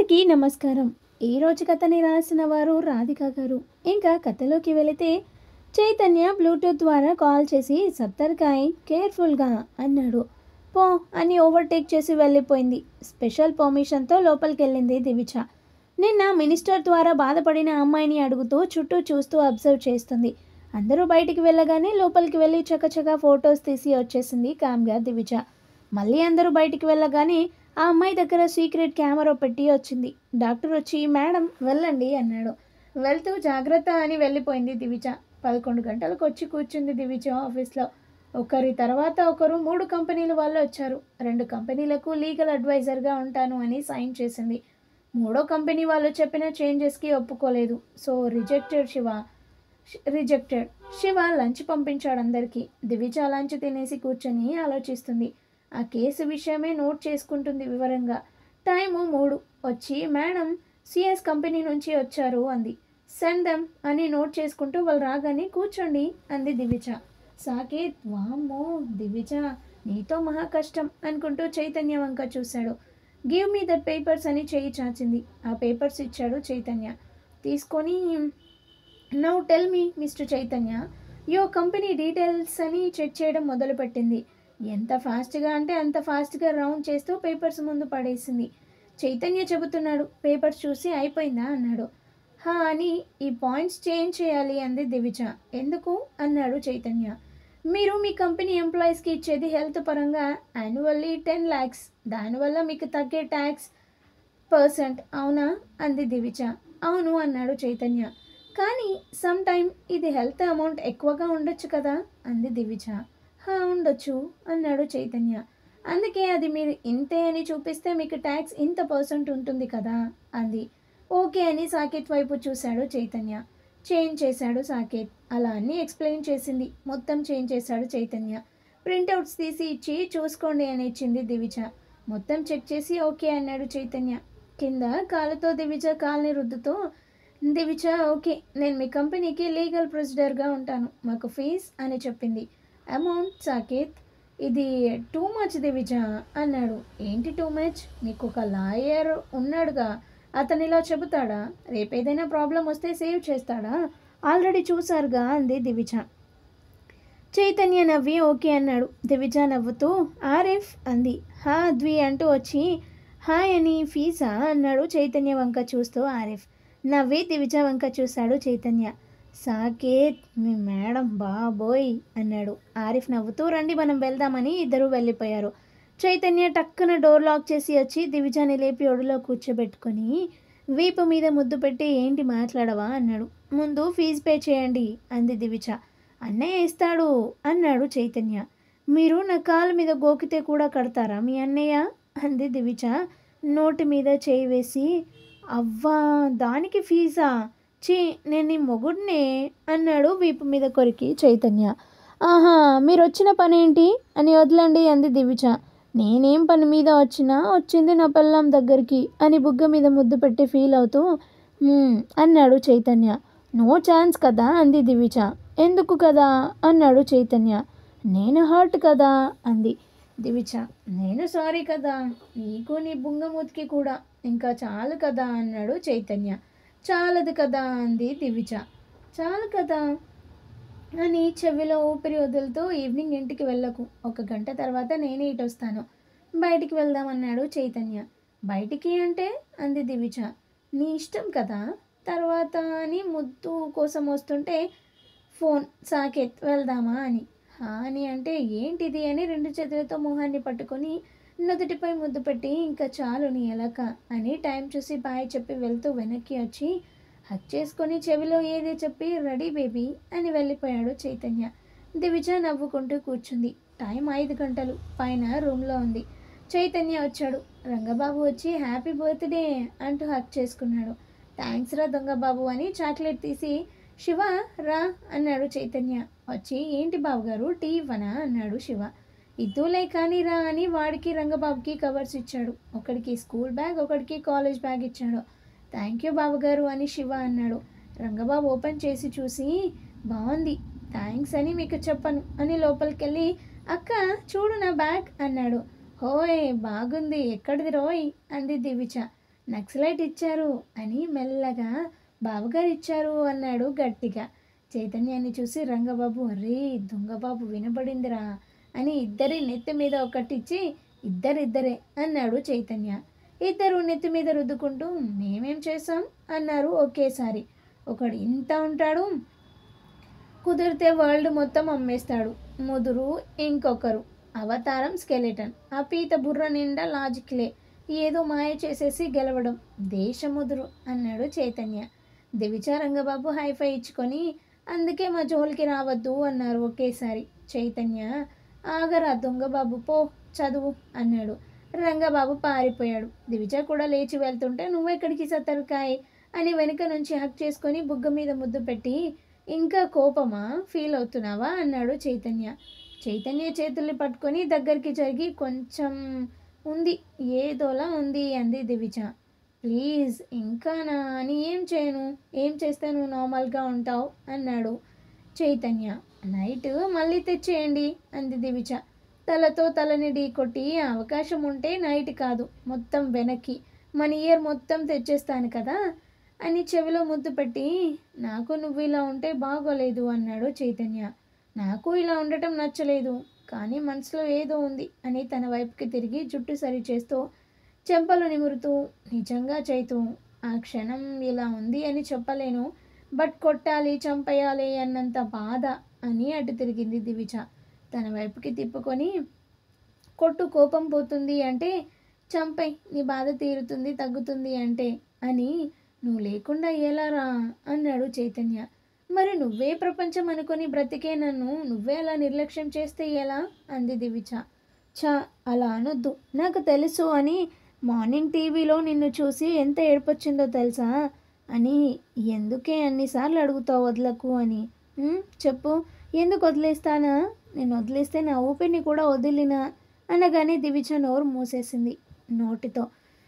అందరికీ నమస్కారం ఈ రోజు కథని రాసిన వారు రాధిక గారు ఇంకా కథలోకి వెళితే చైతన్య బ్లూటూత్ ద్వారా కాల్ చేసి సత్తర్కాయ్ కేర్ఫుల్గా అన్నాడు పో అని ఓవర్టేక్ చేసి వెళ్ళిపోయింది స్పెషల్ పర్మిషన్తో లోపలికి వెళ్ళింది దివిచ నిన్న మినిస్టర్ ద్వారా బాధపడిన అమ్మాయిని అడుగుతూ చుట్టూ చూస్తూ అబ్జర్వ్ చేస్తుంది అందరూ బయటికి వెళ్ళగానే లోపలికి వెళ్ళి చకచకా ఫొటోస్ తీసి వచ్చేసింది కామ్గా దివిజ మళ్ళీ అందరూ బయటికి వెళ్ళగానే ఆ అమ్మాయి దగ్గర సీక్రెట్ కెమెరా పెట్టి వచ్చింది డాక్టర్ వచ్చి మేడం వెళ్ళండి అన్నాడు వెళ్తూ జాగ్రత్త అని వెళ్ళిపోయింది దివిజ పదకొండు గంటలకు వచ్చి కూర్చుంది దివిజ ఆఫీస్లో ఒకరి తర్వాత ఒకరు మూడు కంపెనీల వాళ్ళు వచ్చారు రెండు కంపెనీలకు లీగల్ అడ్వైజర్గా ఉంటాను అని సైన్ చేసింది మూడో కంపెనీ వాళ్ళు చెప్పిన చేంజెస్కి ఒప్పుకోలేదు so rejected Shiva rejected Shiva lunch పంపించాడు అందరికీ దివిజ లంచ్ తినేసి కూర్చొని ఆలోచిస్తుంది ఆ కేసు విషయమే నోట్ చేసుకుంటుంది వివరంగా టైము మూడు వచ్చి మేడం సిఎస్ కంపెనీ నుంచి వచ్చారు అంది సెండ్ దెమ్ అని నోట్ చేసుకుంటూ వాళ్ళు రాగానే కూర్చోండి అంది దివిజ సాకేత్ వామ్మో దివిజ నీతో మహా కష్టం అనుకుంటూ చైతన్య వంక చూశాడు గివ్ మీ దట్ పేపర్స్ అని చేయి చాచింది ఆ పేపర్స్ ఇచ్చాడు చైతన్య తీసుకొని now tell me mister Chaitanya your company details అని చెక్ చేయడం మొదలుపెట్టింది ఎంత ఫాస్ట్గా అంటే అంత ఫాస్ట్గా రౌండ్ చేస్తూ పేపర్స్ ముందు పడేసింది చైతన్య చెబుతున్నాడు పేపర్స్ చూసి అయిపోయిందా అన్నాడు హా అని ఈ పాయింట్స్ చేంజ్ చేయాలి అంది దివిజ ఎందుకు అన్నాడు చైతన్య మీరు మీ కంపెనీ ఎంప్లాయీస్కి ఇచ్చేది హెల్త్ పరంగా యాన్యువల్లీ టెన్ ల్యాక్స్ దానివల్ల మీకు తగ్గే ట్యాక్స్ పర్సెంట్ అవునా అంది దివిజ అవును అన్నాడు చైతన్య కానీ సమ్ టైమ్ ఇది హెల్త్ అమౌంట్ ఎక్కువగా ఉండొచ్చు కదా అంది దివిజ హా ఉండొచ్చు అన్నాడు చైతన్య అందుకే అది మీరు ఇంతే అని చూపిస్తే మీకు ట్యాక్స్ ఇంత పర్సెంట్ ఉంటుంది కదా అంది ఓకే అని సాకేత్ వైపు చూశాడు చైతన్య చేంజ్ చేశాడు సాకేత్ అలా అన్నీ ఎక్స్ప్లెయిన్ చేసింది మొత్తం చేంజ్ చేశాడు చైతన్య ప్రింట్అవుట్స్ తీసి ఇచ్చి చూసుకోండి అని ఇచ్చింది దివిజ మొత్తం చెక్ చేసి ఓకే అన్నాడు చైతన్య కింద కాలుతో దివిజ కాల్ని రుద్దుతూ దివిజ ఓకే నేను మీ కంపెనీకి లీగల్ ప్రొసీడర్గా ఉంటాను మాకు ఫీజ్ అని చెప్పింది అమౌంట్ సాకేత్ ఇది టూ మచ్ దివిజ అన్నాడు ఏంటి టూ మచ్ మీకు ఒక లాయర్ ఉన్నాడుగా అతను ఇలా చెబుతాడా రేపేదైనా ప్రాబ్లం వస్తే సేవ్ చేస్తాడా ఆల్రెడీ చూసారుగా అంది దివిజ చైతన్య నవ్వి ఓకే అన్నాడు దివిజ నవ్వుతూ ఆరిఫ్ అంది హా ద్వి అంటూ వచ్చి హాయ్ అని ఫీజా అన్నాడు చైతన్య వంక చూస్తూ ఆరిఫ్ నవ్వి దివిజ వంక చూశాడు చైతన్య సాకేత్ మీ మేడం బాబోయ్ అన్నాడు ఆరిఫ్ నవ్వుతూ రండి మనం వెళ్దామని ఇద్దరు వెళ్ళిపోయారు చైతన్య టక్కున డోర్ లాక్ చేసి వచ్చి దివిజాని లేపి ఒడిలో కూర్చోబెట్టుకొని వీపు మీద ముద్దు పెట్టి ఏంటి మాట్లాడవా అన్నాడు ముందు ఫీజు పే చేయండి అంది దివిజ అన్నయ్య ఇస్తాడు అన్నాడు చైతన్య మీరు నా కాలు మీద గోకితే కూడా కడతారా మీ అన్నయ్య అంది దివిజ నోటి మీద చేయి వేసి అవ్వా దానికి ఫీజా చీ నేను నీ మొగుడినే అన్నాడు వీపు మీద కొరికి చైతన్య ఆహా మీరు వచ్చిన పని ఏంటి అని వదలండి అంది దివిజ నేనేం పని మీద వచ్చినా వచ్చింది నా పిల్లం దగ్గరికి అని బుగ్గ మీద ముద్దు పెట్టి ఫీల్ అవుతూ "హ్మ్" అన్నాడు చైతన్య నో ఛాన్స్ కదా అంది దివిజ ఎందుకు కదా అన్నాడు చైతన్య నేను హర్ట్ కదా అంది దివిజ నేను సారీ కదా నీకు నీ బుంగమూతికి కూడా ఇంకా చాలు కదా అన్నాడు చైతన్య చాలదు కదా అంది దివిజ చాలు కదా అని చెవిలో ఊపిరి వదులుతూ ఈవినింగ్ ఇంటికి వెళ్ళకు ఒక గంట తర్వాత నేనే ఇటు వస్తాను బయటికి వెళ్దామన్నాడు చైతన్య బయటికి అంటే అంది దివిజ నీ ఇష్టం కదా తర్వాత అని ముద్దు కోసం వస్తుంటే ఫోన్ సాకేత్ వెళ్దామా అని హా అని అంటే ఏంటిది అని రెండు చేతులతో మొహాన్ని పట్టుకొని నుదుటిపై ముద్దు పెట్టి ఇంకా చాలు నీ ఎలక అని టైం చూసి బాయ్ చెప్పి వెళ్తూ వెనక్కి వచ్చి హక్ చేసుకొని చెవిలో ఏదో చెప్పి రెడీ బేబీ అని వెళ్ళిపోయాడు చైతన్య దివిజ నవ్వుకుంటూ కూర్చుంది టైం ఐదు గంటలు పైన రూమ్లో ఉంది చైతన్య వచ్చాడు రంగబాబు వచ్చి హ్యాపీ బర్త్డే అంటూ హక్ చేసుకున్నాడు థ్యాంక్స్ రా దొంగబాబు అని చాక్లెట్ తీసి శివ రా అన్నాడు చైతన్య వచ్చి ఏంటి బాబుగారు టీ ఇవ్వనా అన్నాడు శివ ఇద్దులే కానీ రా అని వాడికి రంగబాబుకి కవర్స్ ఇచ్చాడు ఒకడికి స్కూల్ బ్యాగ్ ఒకడికి కాలేజ్ బ్యాగ్ ఇచ్చాడు థ్యాంక్ యూ బాబుగారు అని శివ అన్నాడు రంగబాబు ఓపెన్ చేసి చూసి బాగుంది థ్యాంక్స్ అని మీకు చెప్పను అని లోపలికి వెళ్ళి అక్క చూడు నా బ్యాగ్ అన్నాడు హోయ్ బాగుంది ఎక్కడిది రోయ్ అంది దివిచ నక్సలైట్ ఇచ్చారు అని మెల్లగా బావగారు ఇచ్చారు అన్నాడు గట్టిగా చైతన్యాన్ని చూసి రంగబాబు అరే దొంగబాబు వినబడిందిరా అని ఇద్దరి నెత్తి మీద ఒకటిచ్చి ఇద్దరిద్దరే అన్నాడు చైతన్య ఇద్దరు నెత్తి మీద రుద్దుకుంటూ మేమేం చేసాం అన్నారు ఒకేసారి ఒకడు ఇంత ఉంటాడు కుదిరితే వరల్డ్ మొత్తం అమ్మేస్తాడు ముదురు ఇంకొకరు అవతారం స్కెలెటన్ ఆ పీత బుర్ర నిండా లాజిక్లే ఏదో మాయ చేసేసి గెలవడం దేశముదురు అన్నాడు చైతన్య దివిచారంగబాబు హైఫై ఇచ్చుకొని అందుకే మా జోలికి రావద్దు అన్నారు ఒకేసారి చైతన్య ఆగరా దొంగబాబు పో చదువు అన్నాడు రంగబాబు పారిపోయాడు దివిజ కూడా లేచి వెళ్తుంటే నువ్వెక్కడికి సతర్కాయ్ అని వెనుక నుంచి హక్ చేసుకొని బుగ్గ మీద ముద్దు పెట్టి ఇంకా కోపమా ఫీల్ అవుతున్నావా అన్నాడు చైతన్య చైతన్య చేతుల్ని పట్టుకొని దగ్గరికి జరిగి కొంచెం ఉంది ఏదోలా ఉంది అంది దివిజ ప్లీజ్ ఇంకా నా అని ఏం చేయను ఏం చేస్తే నువ్వు నార్మల్గా ఉంటావు అన్నాడు చైతన్య నైట్ మళ్ళీ తెచ్చేయండి అంది దివిజ తలతో తలని ఢీ కొట్టి అవకాశం ఉంటే నైట్ కాదు మొత్తం వెనక్కి మన ఇయర్ మొత్తం తెచ్చేస్తాను కదా అని చెవిలో ముద్దు పెట్టి నాకు నువ్వు ఇలా ఉంటే బాగోలేదు అన్నాడు చైతన్య నాకు ఇలా ఉండటం నచ్చలేదు కానీ మనసులో ఏదో ఉంది అని తన వైపుకి తిరిగి జుట్టు సరి చేస్తూ చెంపలు నిమురుతూ నిజంగా చైతు ఆ క్షణం ఇలా ఉంది అని చెప్పలేను బట్ కొట్టాలి చంపేయాలి అన్నంత బాధ అని అటు తిరిగింది దివిజ తన వైపుకి తిప్పుకొని కొట్టు కోపం పోతుంది అంటే చంపై నీ బాధ తీరుతుంది తగ్గుతుంది అంటే అని నువ్వు లేకుండా ఎలా రా అన్నాడు చైతన్య మరి నువ్వే ప్రపంచం అనుకొని బ్రతికే నన్ను నువ్వే అలా నిర్లక్ష్యం చేస్తే ఎలా అంది దివిచ చా అలా అనొద్దు నాకు తెలుసు అని మార్నింగ్ టీవీలో నిన్ను చూసి ఎంత ఏడుపొచ్చిందో తెలుసా అని ఎందుకే అన్నిసార్లు అడుగుతావు వదలకు అని "ఉమ్, చెప్పు ఎందుకు వదిలేస్తానా నేను వదిలేస్తే నా ఊపిరిని కూడా వదిలినా అనగానే దివిచ నోరు మూసేసింది నోటితో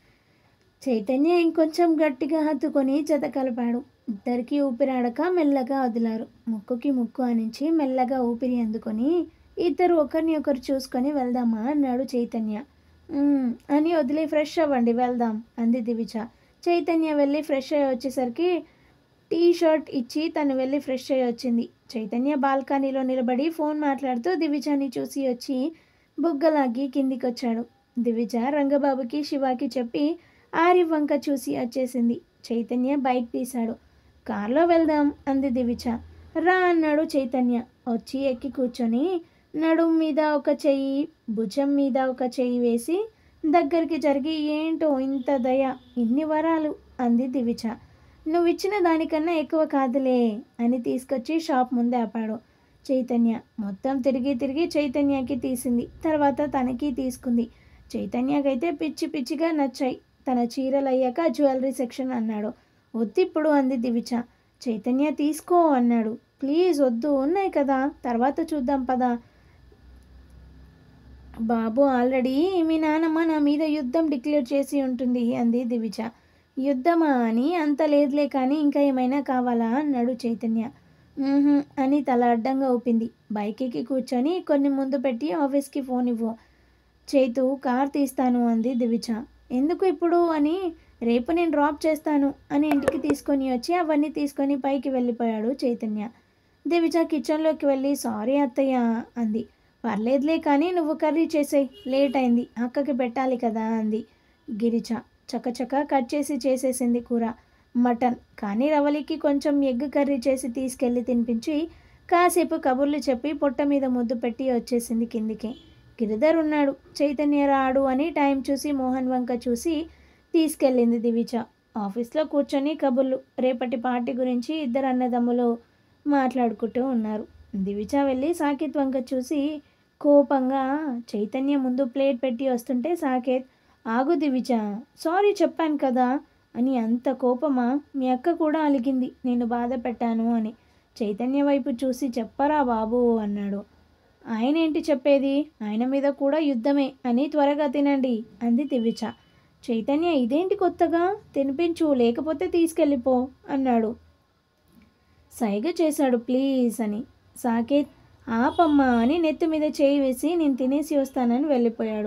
చైతన్య ఇంకొంచెం గట్టిగా హత్తుకొని జత కలిపాడు ఇద్దరికి ఊపిరాడక మెల్లగా వదిలారు ముక్కుకి ముక్కు అనించి మెల్లగా ఊపిరి అందుకొని ఇద్దరు ఒకరిని ఒకరు చూసుకొని వెళ్దామా అన్నాడు చైతన్య "ఉమ్," అని వదిలి ఫ్రెష్ అవ్వండి వెళ్దాం అంది దివిచ చైతన్య వెళ్ళి ఫ్రెష్ అయ్యి వచ్చేసరికి టీ షర్ట్ ఇచ్చి తను వెళ్ళి ఫ్రెష్ అయ్యి వచ్చింది చైతన్య బాల్కనీలో నిలబడి ఫోన్ మాట్లాడుతూ దివిజని చూసి వచ్చి బుగ్గలాగి కిందికి వచ్చాడు దివిజ రంగబాబుకి శివాకి చెప్పి ఆరి వంక చూసి వచ్చేసింది చైతన్య బైక్ తీశాడు కార్లో వెళ్దాం అంది దివిచ రా అన్నాడు చైతన్య వచ్చి ఎక్కి కూర్చొని నడుం మీద ఒక చెయ్యి భుజం మీద ఒక చెయ్యి వేసి దగ్గరికి జరిగి ఏంటో ఇంత దయ ఇన్ని వరాలు అంది దివిచ నువ్వు ఇచ్చిన దానికన్నా ఎక్కువ కాదులే అని తీసుకొచ్చి షాప్ ముందే ఆపాడు చైతన్య మొత్తం తిరిగి తిరిగి చైతన్యకి తీసింది తర్వాత తనకి తీసుకుంది చైతన్యకైతే పిచ్చి పిచ్చిగా నచ్చాయి తన చీరలు అయ్యాక జ్యువెలరీ సెక్షన్ అన్నాడు వద్దిప్పుడు అంది దివిచ చైతన్య తీసుకో అన్నాడు ప్లీజ్ వద్దు ఉన్నాయి కదా తర్వాత చూద్దాం పదా బాబు ఆల్రెడీ మీ నాన్నమ్మ నా మీద యుద్ధం డిక్లేర్ చేసి ఉంటుంది అంది దివిజ యుద్ధమా అని అంత లేదులే కానీ ఇంకా ఏమైనా కావాలా అన్నాడు చైతన్య "మ్మ్హ్మ్" అని తల అడ్డంగా ఊపింది బైక్ ఎక్కి కూర్చొని కొన్ని ముందు పెట్టి ఆఫీస్కి ఫోన్ ఇవ్వు చైతు కార్ తీస్తాను అంది దివిజ ఎందుకు ఇప్పుడు అని రేపు నేను డ్రాప్ చేస్తాను అని ఇంటికి తీసుకొని వచ్చి అవన్నీ తీసుకొని పైకి వెళ్ళిపోయాడు చైతన్య దివిజ కిచెన్లోకి వెళ్ళి సారీ అత్తయ్య అంది పర్లేదులే కానీ నువ్వు కర్రీ చేసేయ్ లేట్ అయింది అక్కకి పెట్టాలి కదా అంది గిరిజ చకచక కట్ చేసి చేసేసింది కూర మటన్ కానీ రవలికి కొంచెం ఎగ్ కర్రీ చేసి తీసుకెళ్ళి తినిపించి కాసేపు కబుర్లు చెప్పి పొట్ట మీద ముద్దు పెట్టి వచ్చేసింది కిందికి గిరిధర్ ఉన్నాడు చైతన్య రాడు అని టైం చూసి మోహన్ వంక చూసి తీసుకెళ్ళింది దివిజ ఆఫీస్లో కూర్చొని కబుర్లు రేపటి పార్టీ గురించి ఇద్దరు అన్నదమ్ములు మాట్లాడుకుంటూ ఉన్నారు దివిజ వెళ్ళి సాకేత్ వంక చూసి కోపంగా చైతన్య ముందు ప్లేట్ పెట్టి వస్తుంటే సాకేత్ ఆగు దివిజ సారీ చెప్పాను కదా అని అంత కోపమా మీ అక్క కూడా అలిగింది నేను బాధ పెట్టాను అని చైతన్య వైపు చూసి చెప్పరా బాబు అన్నాడు ఆయన ఏంటి చెప్పేది ఆయన మీద కూడా యుద్ధమే అని త్వరగా తినండి అంది దివిచ చైతన్య ఇదేంటి కొత్తగా తినిపించు లేకపోతే తీసుకెళ్ళిపో అన్నాడు సైగ చేశాడు ప్లీజ్ అని సాకేత్ ఆపమ్మా అని నెత్తి మీద చేయి వేసి నేను తినేసి వస్తానని వెళ్ళిపోయాడు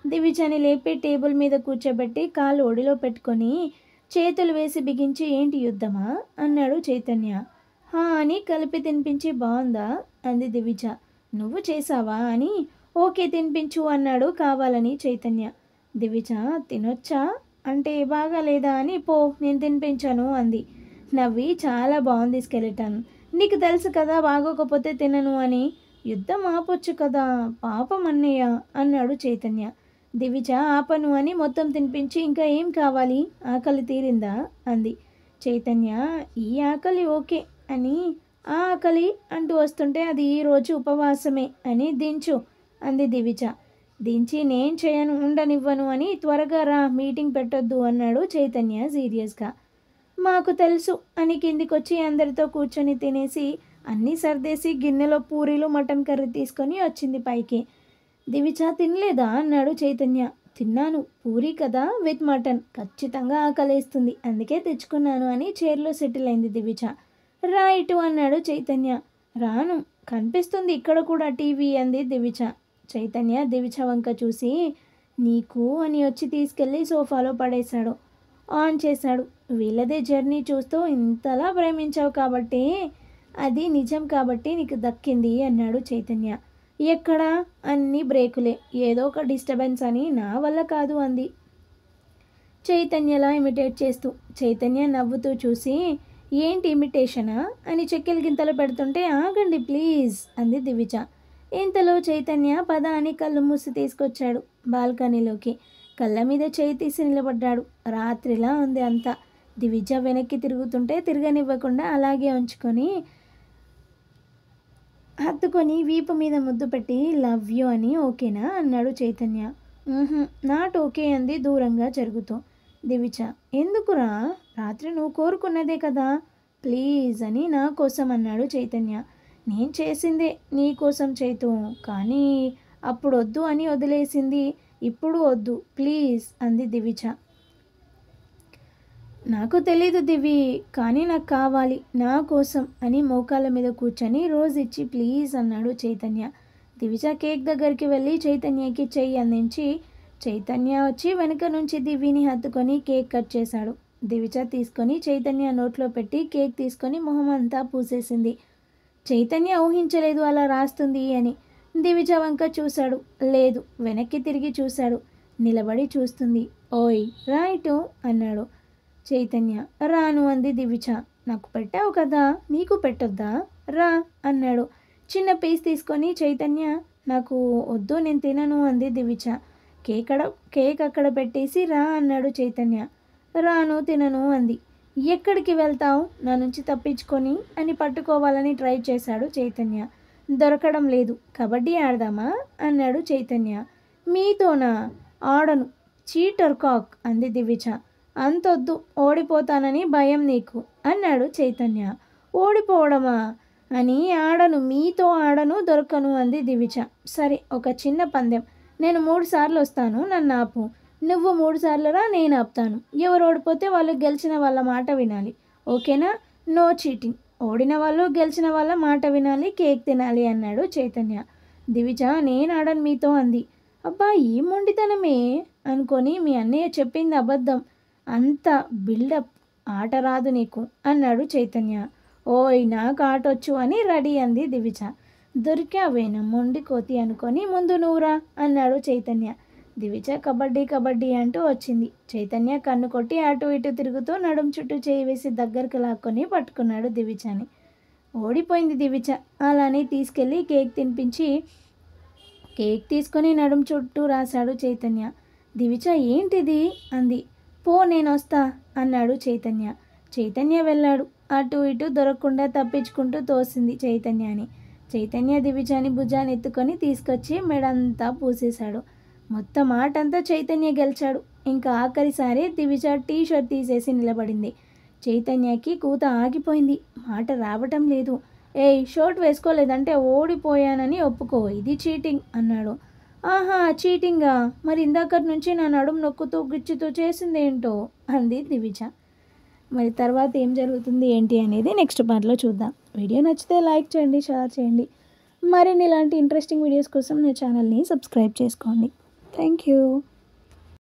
దివిజని లేపి టేబుల్ మీద కూర్చోబెట్టి కాళ్ళు ఒడిలో పెట్టుకొని చేతులు వేసి బిగించి ఏంటి యుద్ధమా అన్నాడు చైతన్య హా అని కలిపి తినిపించి బాగుందా అంది దివిజ నువ్వు చేసావా అని ఓకే తినిపించు అన్నాడు కావాలని చైతన్య దివిజ తినొచ్చా అంటే బాగాలేదా అని పో నేను తినిపించాను అంది నవ్వి చాలా బాగుంది స్కెలిటన్ నీకు తెలుసు కదా బాగోకపోతే తినను అని యుద్ధం ఆపొచ్చు కదా పాపం అన్నయ్య అన్నాడు చైతన్య దివిజ ఆపను అని మొత్తం తినిపించి ఇంకా ఏం కావాలి ఆకలి తీరిందా అంది చైతన్య ఈ ఆకలి ఓకే అని ఆ ఆకలి అంటూ వస్తుంటే అది ఈ రోజు ఉపవాసమే అని దించు అంది దివిజ దించి నేను చేయను ఉండనివ్వను అని త్వరగా రా మీటింగ్ పెట్టొద్దు అన్నాడు చైతన్య సీరియస్గా మాకు తెలుసు అని కిందికొచ్చి అందరితో కూర్చొని తినేసి అన్నీ సర్దేసి గిన్నెలో పూరీలు మటన్ కర్రీ తీసుకొని వచ్చింది పైకి దివిచ తినలేదా అన్నాడు చైతన్య తిన్నాను పూరి కదా విత్ మటన్ ఖచ్చితంగా ఆకలేస్తుంది అందుకే తెచ్చుకున్నాను అని చైర్లో సెటిల్ అయింది దివిచ రా ఇటు అన్నాడు చైతన్య రాను కనిపిస్తుంది ఇక్కడ కూడా టీవీ అంది దివిచ చైతన్య దివిచ వంక చూసి నీకు అని వచ్చి తీసుకెళ్ళి సోఫాలో పడేశాడు ఆన్ చేశాడు వీళ్ళదే జర్నీ చూస్తూ ఇంతలా ప్రేమించావు కాబట్టి అది నిజం కాబట్టి నీకు దక్కింది అన్నాడు చైతన్య ఎక్కడా అన్ని బ్రేకులే ఏదో ఒక డిస్టర్బెన్స్ అని నా వల్ల కాదు అంది చైతన్యలా ఇమిటేట్ చేస్తూ చైతన్య నవ్వుతూ చూసి ఏంటి ఇమిటేషనా అని చెక్కెలు గింతలు పెడుతుంటే ఆగండి ప్లీజ్ అంది దివిజ ఇంతలో చైతన్య పద అని కళ్ళు మూసి తీసుకొచ్చాడు బాల్కనీలోకి కళ్ళ మీద చేయి తీసి నిలబడ్డాడు రాత్రిలా ఉంది అంతా దివిజ వెనక్కి తిరుగుతుంటే తిరగనివ్వకుండా అలాగే ఉంచుకొని హత్తుకొని వీపు మీద ముద్దు పెట్టి లవ్ యూ అని ఓకేనా అన్నాడు చైతన్య "ఉహుం, నాట్ ఓకే అంది దూరంగా జరుగుతూ దివిచ ఎందుకురా రాత్రి నువ్వు కోరుకున్నదే కదా ప్లీజ్ అని నా కోసం అన్నాడు చైతన్య నేను చేసిందే నీ కోసం చైతు కానీ అప్పుడు వద్దు అని వదిలేసింది ఇప్పుడు వద్దు ప్లీజ్ అంది దివిచ నాకు తెలీదు దివి కానీ నాకు కావాలి నా కోసం అని మోకాళ్ళ మీద కూర్చొని రోజు ఇచ్చి ప్లీజ్ అన్నాడు చైతన్య దివిజ కేక్ దగ్గరికి వెళ్ళి చైతన్యకి చెయ్యి అందించి చైతన్య వచ్చి వెనుక నుంచి దివిని హత్తుకొని కేక్ కట్ చేశాడు దివిజ తీసుకొని చైతన్య నోట్లో పెట్టి కేక్ తీసుకొని మొహం అంతా పూసేసింది చైతన్య ఊహించలేదు అలా రాస్తుంది అని దివిజ వంక చూశాడు లేదు వెనక్కి తిరిగి చూశాడు నిలబడి చూస్తుంది ఓయ్ రైటు అన్నాడు చైతన్య రాను అంది దివిచ నాకు పెట్టావు కదా నీకు పెట్టొద్దా రా అన్నాడు చిన్న పీస్ తీసుకొని చైతన్య నాకు వద్దు నేను తినను అంది దివిచ కేక్ అడ కేక్ అక్కడ పెట్టేసి రా అన్నాడు చైతన్య రాను తినను అంది ఎక్కడికి వెళ్తావు నా నుంచి తప్పించుకొని అని పట్టుకోవాలని ట్రై చేశాడు చైతన్య దొరకడం లేదు కబడ్డీ ఆడదామా అన్నాడు చైతన్య మీతోనా ఆడను చీటర్ కాక్ అంది దివిచ అంతొద్దు ఓడిపోతానని భయం నీకు అన్నాడు చైతన్య ఓడిపోవడమా అని ఆడను మీతో ఆడను దొరకను అంది దివిచ సరే ఒక చిన్న పందెం నేను మూడు సార్లు వస్తాను నన్ను ఆపు నువ్వు మూడు సార్లు రా నేను ఆపుతాను ఎవరు ఓడిపోతే వాళ్ళు గెలిచిన వాళ్ళ మాట వినాలి ఓకేనా నో చీటింగ్ ఓడిన వాళ్ళు గెలిచిన వాళ్ళ మాట వినాలి కేక్ తినాలి అన్నాడు చైతన్య దివిజ నేను ఆడను మీతో అంది అబ్బా ఈ మొండితనమే అనుకొని మీ అన్నయ్య చెప్పింది అబద్ధం అంత బిల్డప్ ఆట రాదు నీకు అన్నాడు చైతన్య ఓయ్ నాకు ఆట వచ్చు అని రెడీ అంది దివిజ దొరికావేనా మొండి కోతి అనుకొని ముందు నువ్వురా అన్నాడు చైతన్య దివిజ కబడ్డీ కబడ్డీ అంటూ వచ్చింది చైతన్య కన్ను కొట్టి అటు ఇటు తిరుగుతూ నడుం చుట్టూ చేయి వేసి దగ్గరకు లాక్కొని పట్టుకున్నాడు దివిజని ఓడిపోయింది దివిజ అలానే తీసుకెళ్ళి కేక్ తినిపించి కేక్ తీసుకొని నడుం చుట్టూ రాశాడు చైతన్య దివిచ ఏంటిది అంది పో నేను వస్తా అన్నాడు చైతన్య చైతన్య వెళ్ళాడు అటు ఇటు దొరకకుండా తప్పించుకుంటూ తోసింది చైతన్యాని చైతన్య దివిజాని భుజాన్ని ఎత్తుకొని తీసుకొచ్చి మెడంతా పూసేశాడు మొత్తం ఆటంతా చైతన్య గెలిచాడు ఇంకా ఆఖరిసారి దివిజ టీ షర్ట్ తీసేసి నిలబడింది చైతన్యకి కూత ఆగిపోయింది మాట రావటం లేదు ఏయ్ షర్ట్ వేసుకోలేదంటే ఓడిపోయానని ఒప్పుకో ఇది చీటింగ్ అన్నాడు ఆహా చీటింగా మరి ఇందాకటి నుంచి నా నడుము నొక్కుతూ గిచ్చుతూ చేసిందేంటో అంది దివిజ మరి తర్వాత ఏం జరుగుతుంది ఏంటి అనేది నెక్స్ట్ పార్ట్లో చూద్దాం వీడియో నచ్చితే లైక్ చేయండి షేర్ చేయండి మరిన్ని ఇలాంటి ఇంట్రెస్టింగ్ వీడియోస్ కోసం నా ఛానల్ని సబ్స్క్రైబ్ చేసుకోండి థ్యాంక్ యూ